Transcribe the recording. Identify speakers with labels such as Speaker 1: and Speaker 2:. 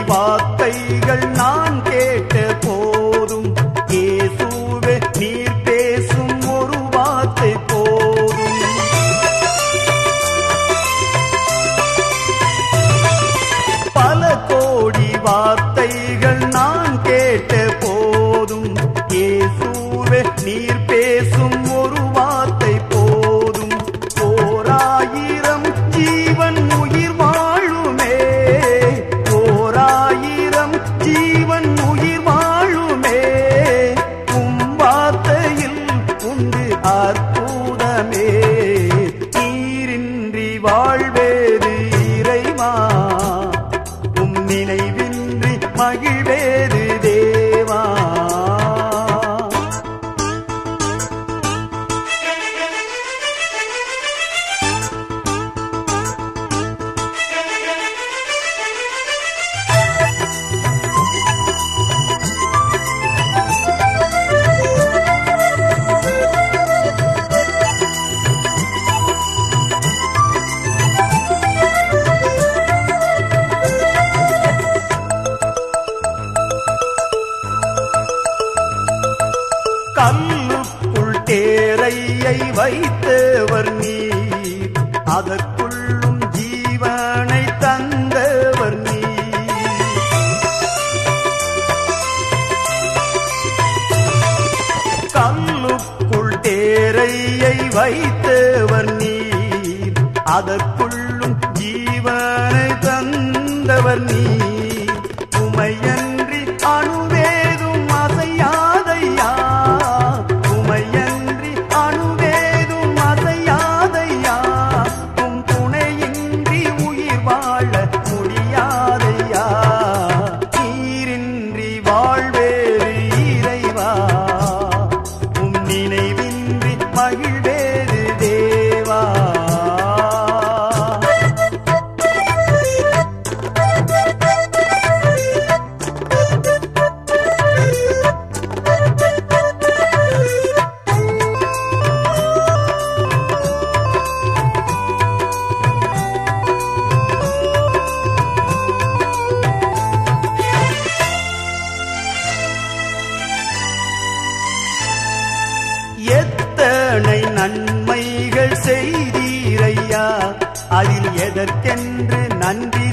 Speaker 1: வார்த்தைகள் நான் கேட்ட போதும் இயேசுவே நீர் பேசும் ஒரு வார்த்தை போதும் பல கோடி வார்த்தைகள் நான் கேட்ட போதும் இயேசுவே நீர் பேசும் ஒரு வார்த்தை போதும் ஓராயிரம் ஜீவன் உயிர் வாழுமே ஓராயிரம் ஜீவன் உயிர் வாழுமே உம் வார்த்தையில் உண்டு அற்புதமே நீரின்றி வாழ்வேது இறைவா உம் நினைவின்றி மகிழ்வேது தேவா கல்லுக்குள் தேரையை வைத்தவர் நீர் அதற்குள்ளும் ஜீவனை தந்தவர் நீர் கல்லுக்குள் தேரையை வைத்தவர் நீர் அதற்குள்ளும் ஜீவனை தந்தவர் நீர் உமையன்றி அணுவேதும் அசையாதையா உமையன்றி அணுவேதும் அசையாதையா உம் துணையின்றி உயிர் வாழ முடியாதையா நீரின்றி வாழ்வேறு இறைவா உம் நினைவின்றி மகிழ்வேறு தேவா எத்தனை நன்மைகள் செய்தீரையா அதில் எதற்கென்று நன்றி